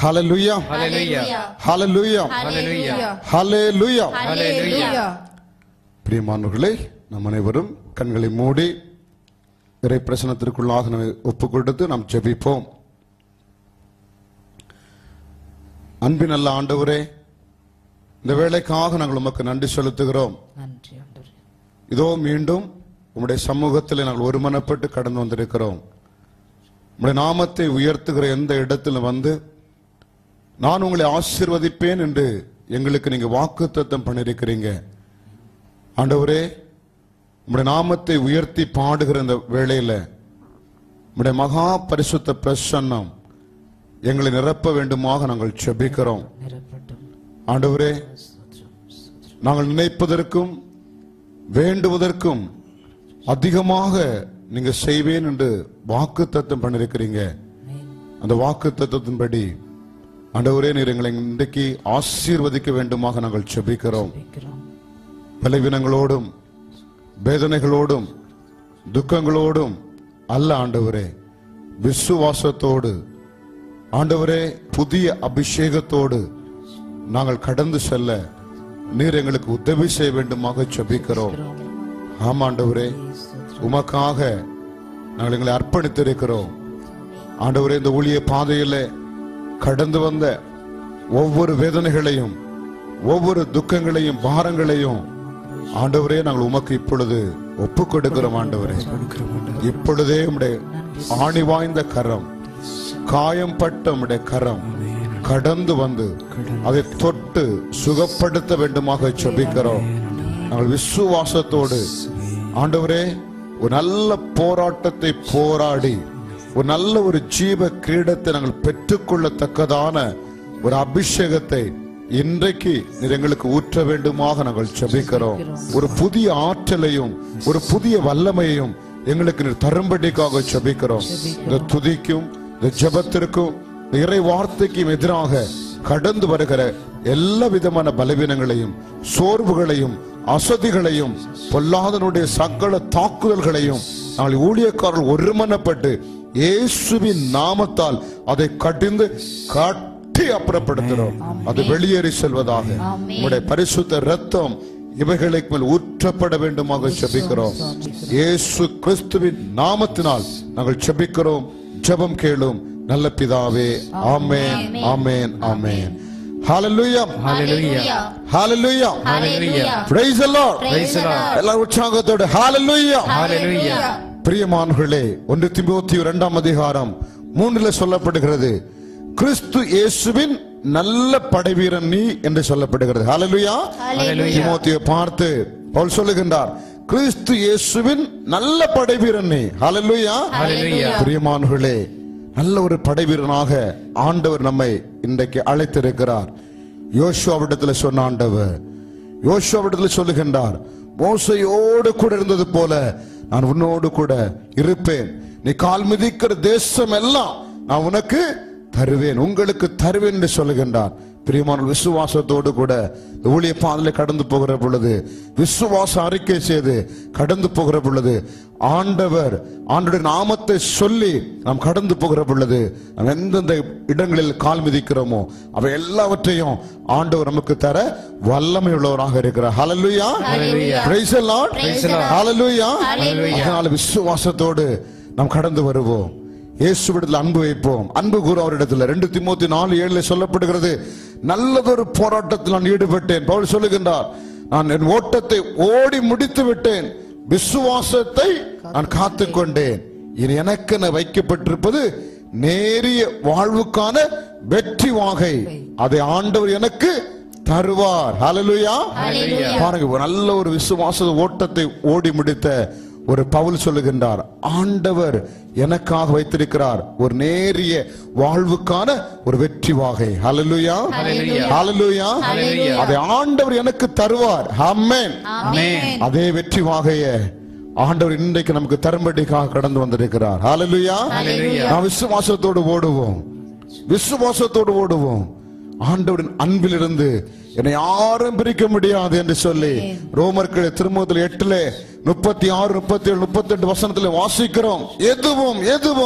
ஹalleluya Hallelujah. ஹalleluya Hallelujah. ஹalleluya Hallelujah. பிரியமானவர்களே நம் அனைவரும் கண்களை மூடி இறை பிரசனத்திற்குள்ளாக நம்மை ஒப்புக் கொடுத்து நாம் ஜெபிப்போம் அன்பின் நல்ல ஆண்டவரே இந்த வேலைக்காக நாங்கள் உமக்கு நன்றி செலுத்துகிறோம் நன்றி ஆண்டவரே இதோ மீண்டும் உம்முடைய சமூகத்தில் நாங்கள் ஒருமனப்பட்டு கடந்து வந்திருக்கிறோம் உம்முடைய நாமத்தை உயர்த்துகிற எந்த இடத்துல வந்து நான் உங்களை ஆசீர்வதிப்பேன் என்று எங்களுக்கு நீங்க வாக்குத்தத்தம் பண்ணிருக்கிறீங்க ஆண்டவரே உம்முடைய நாமத்தை உயர்த்தி பாடுகிற இந்த வேளையில உம்முடைய மகா பரிசுத்த பிரசன்னம் எங்களை நிரப்ப வேண்டுமாக நாங்கள் செபிக்கிறோம் நிரப்பட்டும் ஆண்டவரே நாங்கள் நினைப்பதற்கும் வேண்டுவதற்கும் அதிகமாக நீங்க செய்வேன் என்று வாக்கு தத்தம் பண்ணிருக்கிறீங்க அந்த வாக்கு தத்துவத்தின்படி ஆண்டவரே நீர் எங்களை இன்றைக்கு ஆசீர்வதிக்க வேண்டுமாக நாங்கள் செபிக்கிறோம் வைக்கிறோம் பலவீனங்களோடும் வேதனைகளோடும் துக்கங்களோடும் அல்ல ஆண்டவரே விசுவாசத்தோடு ஆண்டவரே புதிய அபிஷேகத்தோடு நாங்கள் கடந்து செல்ல நீர் எங்களுக்கு உதவி செய்ய வேண்டுமாக செபிக்கிறோம் ஆமா ஆண்டவரே உமக்காக நாங்கள் எங்களை அர்ப்பணித்திருக்கிறோம் ஆண்டவரே இந்த ஊழிய பாதையில கடந்து வந்த ஒவ்வொரு வேதனைகளையும் ஒவ்வொரு துக்கங்களையும் பாரங்களையும் ஆண்டவரே நாங்கள் உமக்கு இப்பொழுது ஒப்பு கொடுக்கிறோம் ஆண்டவரே இப்பொழுதே உம்முடைய ஆணி வாய்ந்த கரம் காயம் பட்ட உம்முடைய கரம் கடந்து வந்து அதை தொட்டு சுகப்படுத்த வேண்டுமாக செபிக்கிறோம் நாங்கள் விசுவாசத்தோடு ஆண்டவரே ஒரு நல்ல போராட்டத்தை போராடி ஒரு நல்ல ஒரு ஜீவ கிரீடத்தை நாங்கள் பெற்றுக்கொள்ளத்தக்கதான ஒரு அபிஷேகத்தை இன்றைக்கு நீர் எங்களுக்கு ஊற்ற வேண்டுமாக நாங்கள் செபிக்கிறோம் ஒரு புதிய ஆற்றலையும் ஒரு புதிய வல்லமையையும் எங்களுக்கு நீர் தரும்படிக்காக செபிக்கிறோம் இந்த துதிக்கும் இந்த ஜெபத்திற்கும் இந்த இறை வார்த்தைக்கும் எதிராக கடந்து வருகிற எல்லா விதமான பலவீனங்களையும் சோர்வுகளையும் அசதிகளையும் பொல்லாதனுடைய சகல தாக்குதல்களையும் நாங்கள் ஊழியக்காரர்கள் ஒருமனப்பட்டு இயேசுவின் நாமத்தால் அதை கடிந்து கட்டி அப்புறப்படுத்துகிறோம் அது வெளியேறி செல்வதாக உங்களுடைய பரிசுத்த ரத்தம் இவைகளுக்கு மேல் ஊற்றப்பட வேண்டுமாக செபிக்கிறோம் இயேசு கிறிஸ்துவின் நாமத்தினால் நாங்கள் செபிக்கிறோம் ஜெபம் கேளும் நல்ல பிதாவே ஆமென் ஆமென் ஆமென் ஹalleluya Hallelujah. Hallelujah Hallelujah. praise the lord Praise the Lord. எல்லாரும் உற்சாகத்தோடு ஹalleluya Hallelujah. பிரியமானவர்களே ஒன்று திமுத்தி இரண்டாம் அதிகாரம் மூன்றுல சொல்லப்படுகிறது கிறிஸ்து இயேசுவின் நல்ல படைவீரன் நீ என்று சொல்லப்படுகிறது ஹalleluya Hallelujah. திமோத்தியை பார்த்து பவுல் சொல்லுகின்றார் கிறிஸ்து இயேசுவின் நல்ல படைவீரன் நீ ஹalleluya Hallelujah. பிரியமானவர்களே நல்ல ஒரு படைவீரனாக ஆண்டவர் நம்மை இன்றைக்கு அழைத்திருக்கிறார் யோசுவாவிடத்தில் சொன்ன ஆண்டவர் யோசுவாவிடத்தில் சொல்லுகின்றார் மோசையோடு கூட இருந்தது போல நான் உன்னோடு கூட இருப்பேன் நீ கால் மிதிக்கிற தேசம் எல்லாம் நான் உனக்கு தருவேன் உங்களுக்கு தருவேன் என்று சொல்லுகின்றார் பிரியமான விசுவாசத்தோடு கூட இந்த ஊழிய பாதையில கடந்து போகிற பொழுது விசுவாச அறிக்கை செய்து கடந்து போகிற பொழுது ஆண்டவர் ஆண்டுடைய நாமத்தை சொல்லி நாம் கடந்து போகிற பொழுது நாம் எந்தெந்த இடங்களில் கால் மிதிக்கிறோமோ அவை எல்லாவற்றையும் ஆண்டவர் நமக்கு தர வல்லமை உள்ளவராக இருக்கிறார் ஹalleluya Hallelujah. praise the lord Praise the Lord. hallelujah Hallelujah. அதனால விசுவாசத்தோடு நாம் கடந்து வருவோம் இயேசுவிடத்தில் அன்பு வைப்போம் அன்பு கூற அவரிடத்தில் ரெண்டு திமோத்தி நாலு ஏழுல சொல்லப்படுகிறது நல்லதொரு போராட்டத்தில் நான் ஈடுபட்டேன் பவுல் சொல்லுகின்றார் நான் என் ஓட்டத்தை ஓடி முடித்து விட்டேன் விசுவாசத்தை நான் காத்துக் கொண்டேன் இனி எனக்கென வைக்கப்பட்டிருப்பது நேரிய வாழ்வுக்கான வெற்றி வாகை அதை ஆண்டவர் எனக்கு தருவார் ஹalleluya Hallelujah. பாருங்க ஒரு நல்ல ஒரு விசுவாச ஓட்டத்தை ஓடி முடித்த ஒரு பவுல் சொல்லுகின்றார் ஆண்டவர் எனக்காக வைத்திருக்கிறார் ஒரு நேரிய வாழ்வுக்கான ஒரு வெற்றி வாகை ஹalleluya Hallelujah. ஹalleluya Hallelujah. அதை ஆண்டவர் எனக்கு தருவார் ஆமென் Amen. அதே வெற்றி வாகைய ஆண்டவர் இன்றைக்கு நமக்கு தரும்படிக்காக கடந்து வந்திருக்கிறார் ஹalleluya Hallelujah. நாம் விசுவாசத்தோடு ஓடுவோம் விசுவாசத்தோடு ஓடுவோம் ஆண்டவரின் அன்பிலிருந்து என்னை யாரும் பிரிக்க முடியாது என்று சொல்லி ரோமர்கள் திருமுகத்தில் எட்டுல முப்பத்தி ஆறு முப்பத்தி ஏழு முப்பத்தி எட்டு வசனத்துல வாசிக்கிறோம் எதுவும் எதுவும்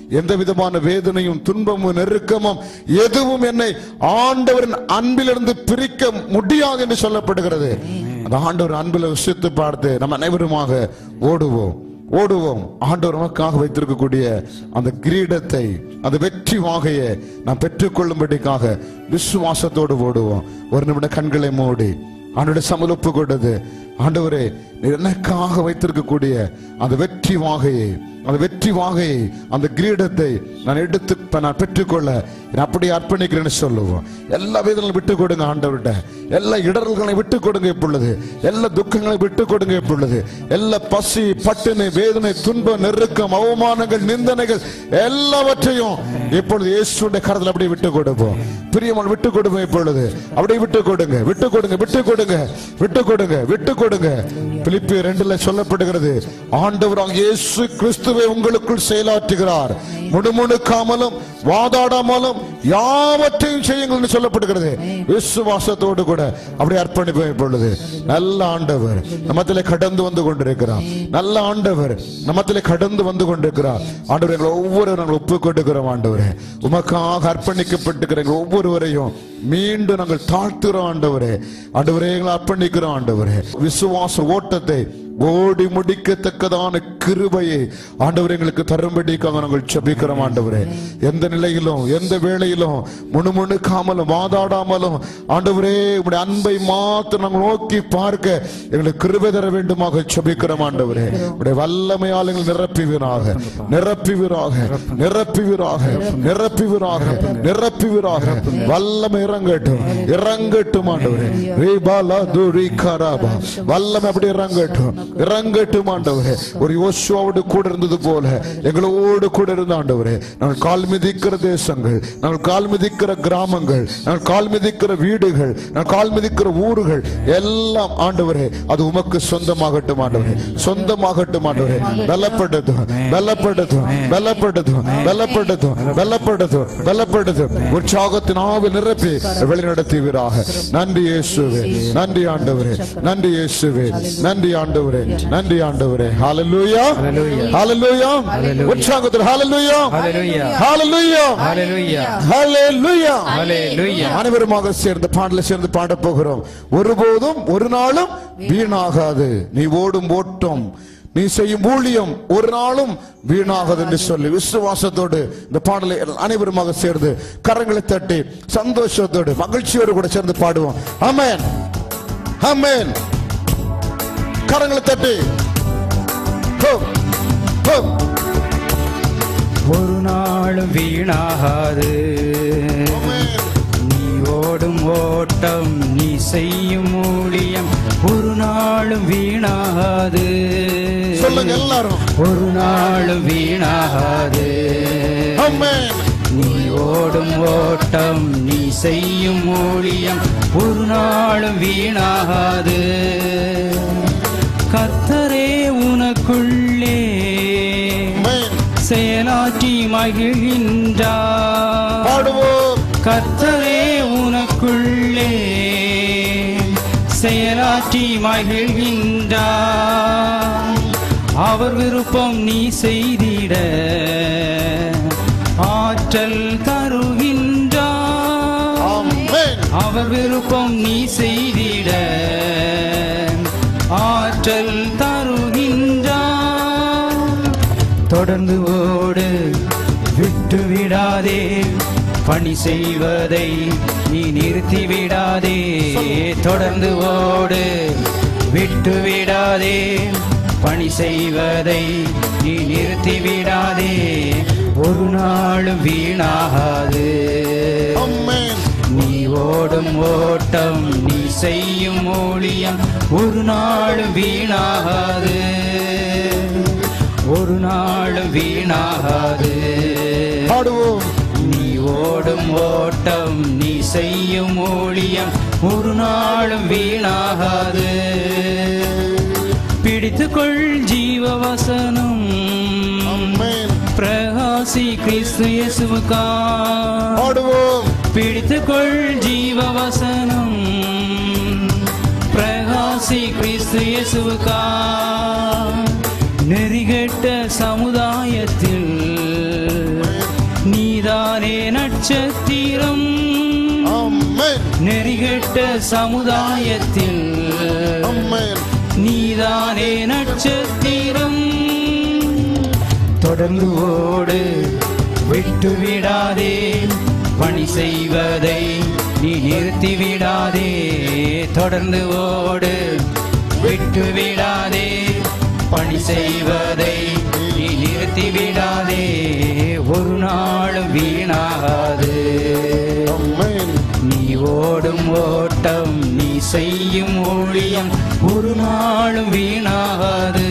எந்த விதமான வேதனையும் துன்பமும் நெருக்கமும் எதுவும் என்னை ஆண்டவரின் அன்பிலிருந்து பிரிக்க முடியாது என்று சொல்லப்படுகிறது அந்த ஆண்டவர் அன்பில் விஷயத்தை பார்த்து நம்ம அனைவருமாக ஓடுவோம் ஓடுவோம் ஆண்டவர் நமக்காக வைத்திருக்கக்கூடிய அந்த கிரீடத்தை அந்த வெற்றி வாகையை நாம் பெற்றுக்கொள்ளும்படிக்காக விசுவாசத்தோடு ஓடுவோம் ஒரு நிமிட கண்களை மூடி ஆண்டோட சமல ஒப்பு கொண்டது ஆண்டவரே நீர் எனக்காக வைத்திருக்கக்கூடிய அந்த வெற்றி வாகையை அந்த வெற்றி வாகையை அந்த கிரீடத்தை நான் எடுத்து இப்ப நான் பெற்றுக்கொள்ள நான் அப்படியே அர்ப்பணிக்கிறேன்னு சொல்லுவோம் எல்லா வேதனையும் விட்டு கொடுங்க ஆண்டவர்கிட்ட எல்லா இடர்களையும் விட்டு கொடுங்க இப்பொழுது எல்லா துக்கங்களையும் விட்டு கொடுங்க இப்பொழுது எல்லா பசி பட்டினி வேதனை துன்பம் நெருக்கம் அவமானங்கள் நிந்தனைகள் எல்லாவற்றையும் இப்பொழுது இயேசுடைய கரத்தில் அப்படியே விட்டு கொடுப்போம் பிரியமான விட்டு கொடுப்போம் இப்பொழுது அப்படியே விட்டு கொடுங்க விட்டு கொடுங்க விட்டு கொடுங்க விட்டு கொடுங்க விட்டு கொடுங்க பிலிப்பி ரெண்டுல சொல்லப்படுகிறது ஆண்டவராக இயேசு கிறிஸ்துவை உங்களுக்குள் செயலாற்றுகிறார் முணுமுணுக்காமலும் வாதாடாமலும் யாவற்றையும் செய்யுங்கள் என்று சொல்லப்படுகிறது விசுவாசத்தோடு கூட அப்படியே அர்ப்பணிப்போம் இப்பொழுது நல்ல ஆண்டவர் நம்மத்திலே கடந்து வந்து கொண்டிருக்கிறார் நல்ல ஆண்டவர் நம்மத்திலே கடந்து வந்து கொண்டிருக்கிறார் ஆண்டவர் எங்களை ஒவ்வொரு நாங்கள் ஒப்பு கொண்டிருக்கிறோம் ஆண்டவரே உமக்காக அர்ப்பணிக்கப்பட்டிருக்கிற எங்கள் ஒவ்வொருவரையும் மீண்டும் நாங்கள் தாழ்த்துகிறோம் ஆண்டவரே ஆண்டவரே எங்களை அர்ப்பணிக்கிறோம் ஆண்டவரே விசுவாச ஓட்டத்தை ஓடி முடிக்கத்தக்கதான கிருபையை ஆண்டவர் எங்களுக்கு தரும்படிக்காக நாங்கள் செபிக்கிறோம் ஆண்டவரே எந்த நிலையிலும் எந்த வேளையிலும் முணுமுணுக்காமலும் வாதாடாமலும் ஆண்டவரே உடைய அன்பை மாத்து நாங்கள் நோக்கி பார்க்க எங்களுக்கு கிருபை தர வேண்டுமாக செபிக்கிறோம் ஆண்டவரே உடைய வல்லமையால் எங்களை நிரப்புவீராக நிரப்புவீராக நிரப்புவீராக நிரப்புவீராக நிரப்புவீராக வல்லமை இறங்கட்டும் இறங்கட்டும் ஆண்டவரே ரீபாலா துரி கராபா வல்லமை அப்படி இறங்கட்டும் இறங்கட்டும் ஆண்டவரே ஒரு யோசுவாவோடு கூட இருந்தது போல எங்களோடு கூட இருந்த ஆண்டவரே நாங்கள் கால் மிதிக்கிற தேசங்கள் நாங்கள் கால் மிதிக்கிற கிராமங்கள் நாங்கள் கால் மிதிக்கிற வீடுகள் நாங்கள் கால் மிதிக்கிற ஊர்கள் எல்லாம் ஆண்டவரே அது உமக்கு சொந்தமாகட்டும் ஆண்டவரே சொந்தமாகட்டும் ஆண்டவரே பலப்படுத்தும் பலப்படுத்தும் பலப்படுத்தும் பலப்படுத்தும் பலப்படுத்தும் பலப்படுத்தும் உற்சாகத்தின் ஆவி நிரப்பி வழிநடத்துவீராக நன்றி இயேசுவே நன்றி ஆண்டவரே நன்றி இயேசுவே நன்றி ஆண்டவரே நன்றி ஆண்டவரே ஹalleluya ஹalleluya உற்சாகத்தில் ஹalleluya Hallelujah. ஹalleluya Hallelujah. ஹalleluya Hallelujah. அனைவருமாக சேர்ந்து பாடல சேர்ந்து பாட போகிறோம் ஒருபோதும் ஒரு நாளும் வீணாகாது நீ ஓடும் ஓட்டம் நீ செய்யும் ஊழியம் ஒரு நாளும் வீணாகாது என்று சொல்லி விசுவாசத்தோடு இந்த பாடலை அனைவருமாக சேர்ந்து கரங்களை தட்டி சந்தோஷத்தோடு மகிழ்ச்சியோடு கூட சேர்ந்து பாடுவோம் ஆமென் ஆமென் கரங்களை தட்டி ஹோ, ஹோ. ஒரு நாளும் வீணாகாது நீ ஓடும் ஓட்டம் நீ செய்யும் ஊழியம் ஒரு நாளும் வீணாகாது சொல்லுங்க எல்லாரும் ஒரு நாளும் வீணாகாது ஆமென் நீ ஓடும் ஓட்டம் நீ செய்யும் ஊழியம் ஒரு நாளும் வீணாகாது கர்த்தரே உனக்குள்ளே ஆமென் செயலாற்றி மகிழ்கின்றார் பாடுவோம் கர்த்தரே உனக்குள்ளே செயலாற்றி மகிழ்கின்றார் அவர் விருப்பம் நீ செய்திட ஆற்றல் தருகின்றார் ஆமென் அவர் விருப்பம் நீ செய்திட ஆற்றல் தருகின்றார் தொடர்ந்து ஓடு விட்டு விடாதே பணி செய்வதை நீ நிறுத்தி விடாதே தொடர்ந்து ஓடு விட்டு விடாதே பணி செய்வதை நீ நிறுத்தி விடாதே ஒரு நாளும் வீணாகாது ஆமென் நீ ஓடும் ஓட்டம் நீ செய்யும் ஊழியம் ஒரு நாளும் வீணாகாது ஒரு நாளும் வீணாகாது பாடுவோம் நீ ஓடும் ஓட்டம் நீ செய்யும் ஊழியம் ஒரு நாளும் வீணாகாது பிடித்துக்கொள் ஜீவ வசனம் ஆமென் பிரகாசி கிறிஸ்து இயேசுவுக்கா பாடுவோம் பிடித்துக்கொள் ஜீவ வசனம் பிரகாசி கிறிஸ்து இயேசுவுக்கா நெறிகெட்ட சமுதாயத்தில் நட்சத்திரம் ஆமென் நெறிகெட்ட சமுதாயத்தில் ஆமென் நீதானே நட்சத்திரம் தொடர்ந்து ஓடு விட்டு விடாதே பணி செய்வதை நீ நிறுத்தி விடாதே தொடர்ந்து ஓடு விட்டு விடாதே பணி செய்வதை நீ நிறுத்தி விடாதே ஒரு நாளும் வீணாகாது ஆமென் நீ ஓடும் ஓட்டம் நீ செய்யும் ஊழியம் ஒரு நாளும் வீணாகாது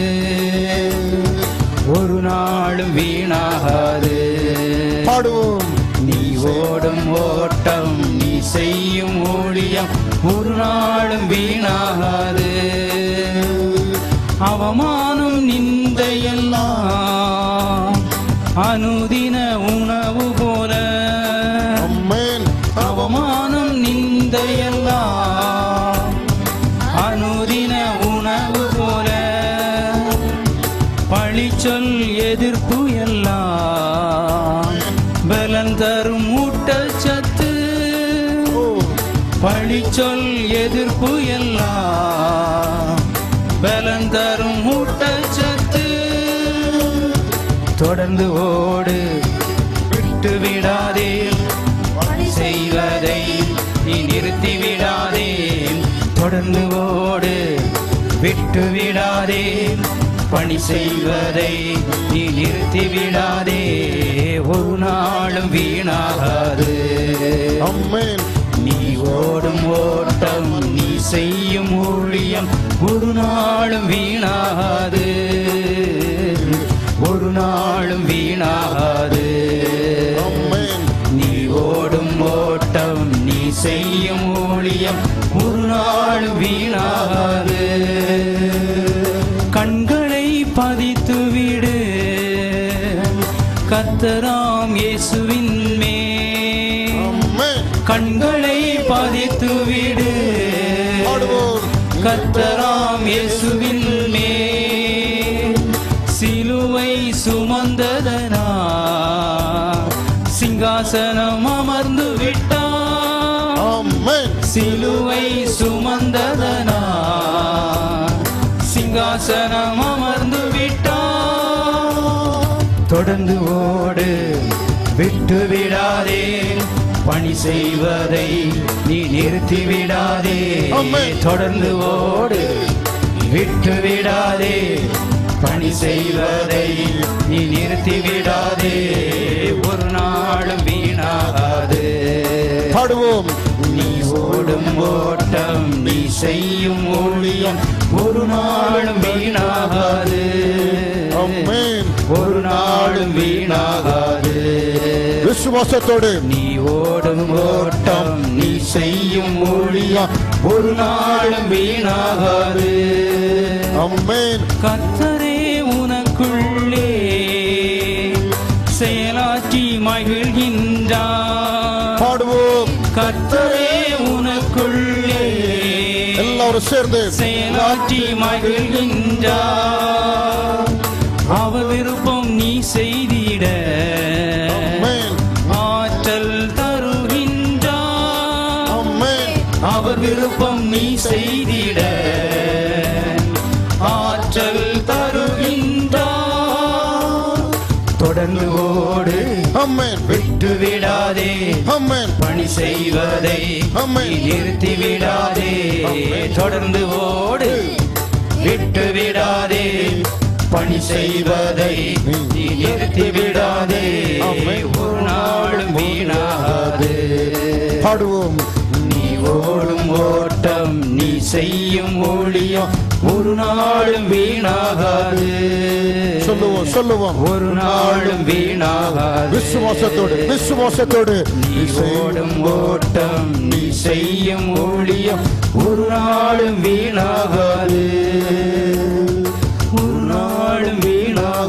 ஒரு நாளும் வீணாகாது பாடுவோம் நீ ஓடும் ஓட்டம் நீ செய்யும் ஊழியம் ஒரு நாளும் வீணாகாது அவமானம் நிந்தையெல்லாம் அனுதின உணவு போல ஆமென் அவமானம் நிந்தையெல்லாம் அனுதின உணவு போல பழிச்சொல் எதிர்ப்பு எல்லாம் பலன் தரும் ஊட்டச்சத்து ஓ பழிச்சொல் எதிர்ப்பு எல்லாம் பலன் தரும் ஊட்டச்சத்து தொடர்ந்து ஓடு விட்டு விடாதே செய்வதை நீ நிறுத்தி விடாதே தொடர்ந்து ஓடு விட்டு விடாதே பணி செய்வதை நீ நிறுத்தி விடாதே ஒரு நாளும் வீணாகாது ஆமென் நீ ஓடும் ஓட்டம் நீ செய்யும் ஊழியம் ஒரு நாளும் வீணாகாது ஒரு நாளும் வீணாகாது ஆமென் நீ ஓடும் ஓட்டம் நீ செய்யும் ஊழியம் ஒரு நாளும் வீணாகாது கண்களை பதித்து விடு கத்தராம் இயேசுவின் மேல் ஆமென் கண்களை பதித்து விடு பாடுவோம் கத்தராம் இயேசுவின் மேல் சிலுவை சுமந்ததனா சிங்காசனம் அமர்ந்து விட்டார் ஆமென் சிலுவை சுமந்ததனா சிங்காசனம் அமர்ந்து விட்டார் தொடர்ந்து ஓடு விட்டு விடாதே பணி செய்வதை நீ நிறுத்தி விடாதே ஆமென். தொடர்ந்து ஓடு விட்டு விடாதே பணி செய்வதை நீ நிறுத்தி விடாதே ஒரு நாளும் வீணாகாது பாடுவோம் நீ ஓடும் ஓட்டம் நீ செய்யும் ஊழியம் ஒரு நாளும் வீணாகாது ஆமென் ஒரு நாளும் வீணாகாது விசுவாசத்தோடு நீ ஓடும் ஓட்டம் நீ செய்யும் ஊழியம் ஒரு நாளும் வீணாகாது ஆமென் கத்தரே உனக்குள்ளே செயலாற்றி மகிழ்கின்றார் பாடுவோம் கத்தரே உனக்குள்ளே எல்லாரும் சேர்ந்து செயலாற்றி மகிழ்கின்றார் அவர் விருப்பம் நீ செய்திட ஆமென் ஆற்றல் தருகின்றார் ஆமென் அவர் விருப்பம் நீ செய்திட ஆற்றல் தருகின்றார் தொடர்ந்து ஓடு ஆமென் விட்டு விடாதே ஆமென் பணி செய்வதை ஆமென். நீ நிறுத்தி விடாதே தொடர்ந்து ஓடு விட்டு விடாதே பணி செய்வதை நீ நிறுத்தி விடாதே ஆமென். ஒரு நாளும் வீணாகாது பாடுவோம் நீ ஓடும் ஓட்டம் நீ செய்யும் ஊழியம் ஒரு நாளும் வீணாகாது சொல்லுவோம் சொல்லுவோம் ஒரு நாளும் வீணாகாது விசுவாசத்தோடு விசுவாசத்தோடு நீ ஓடும் ஓட்டம் நீ செய்யும் ஊழியம் ஒரு நாளும் வீணாகாது ஒரு நாளும்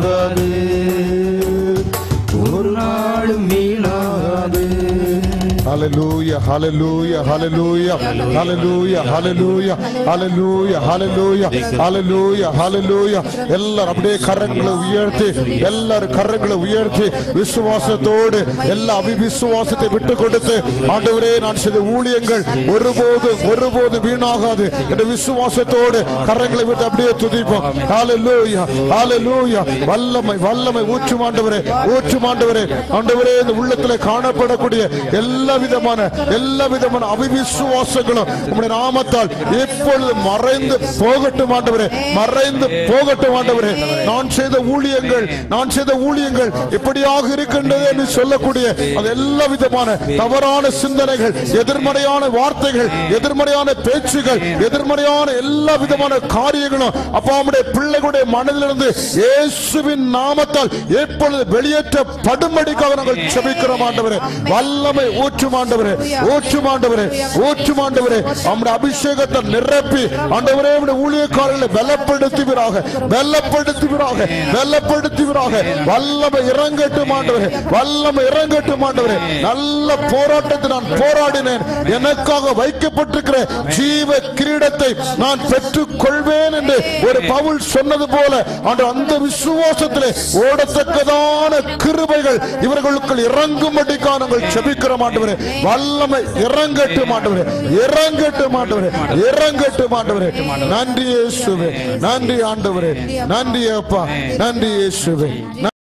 வீணாகாது ஒரு நாளும் வீணாகாது Hallelujah, hallelujah, hallelujah, hallelujah, hallelujah, hallelujah, hallelujah, hallelujah, hallelujah. எல்லாரும் அப்படியே கரங்களை உயர்த்தி எல்லாரும் கரங்களை உயர்த்தி விசுவாசத்தோடு எல்லா அவிவிசுவாசத்தை விட்டு கொடுத்து ஆண்டவரே நான் செய்த ஊழியங்கள் ஒருபோது ஒருபோது வீணாகாது என்ற விசுவாசத்தோடு கரங்களை விட்டு அப்படியே துதிப்போம் ஹalleluya ஹalleluya வல்லமை வல்லமை ஊற்றும் ஆண்டவரே ஊற்றும் ஆண்டவரே ஆண்டவரே இந்த உள்ளத்துல காணப்படக்கூடிய எல்லா விதமான எல்லா விதமான அவிவிசுவாசங்களும் உம்முடைய நாமத்தால் இப்பொழுது மறைந்து போகட்டும் ஆண்டவரே மறைந்து போகட்டும் ஆண்டவரே நான் செய்த ஊழியங்கள் நான் செய்த ஊழியங்கள் எப்படியாக இருக்கின்றது என்று சொல்லக்கூடிய அது எல்லா விதமான தவறான சிந்தனைகள் எதிர்மறையான வார்த்தைகள் எதிர்மறையான பேச்சுகள் எதிர்மறையான எல்லா விதமான காரியங்களும் அப்பா உம்முடைய பிள்ளைகளுடைய மனதிலிருந்து இயேசுவின் நாமத்தால் எப்பொழுது வெளியேற்றப்படும்படிக்காக நாங்கள் செபிக்கிறோம் ஆண்டவரே வல்லமை ஊற்றும் ஆண்டவரே ஊற்றும் ஆண்டவரே ஊற்றும் ஆண்டவரே நம்முடைய அபிஷேகத்தை நிரப்பி ஆண்டவரே நம்முடைய ஊழியக்காரர்களை பலப்படுத்துவீராக பலப்படுத்துவீராக பலப்படுத்துவீராக வல்லமை இறங்கட்டும் ஆண்டவரே வல்லமை இறங்கட்டும் ஆண்டவரே நல்ல போராட்டத்தை நான் போராடினேன் எனக்காக வைக்கப்பட்டிருக்கிற ஜீவ கிரீடத்தை நான் பெற்றுக் கொள்வேன் என்று ஒரு பவுல் சொன்னது போல ஆண்டு அந்த விசுவாசத்திலே ஓடத்தக்கதான கிருபைகள் இவர்களுக்குள் இறங்கும்படிக்காக நாங்கள் செபிக்கிறோம் ஆண்டவரே வல்லமை இறங்கட்டும் ஆண்டவரே இறங்கட்டும் ஆண்டவரே இறங்கட்டும் ஆண்டவரே நன்றி இயேசுவே நன்றி ஆண்டவரே நன்றி அப்பா நன்றி இயேசுவே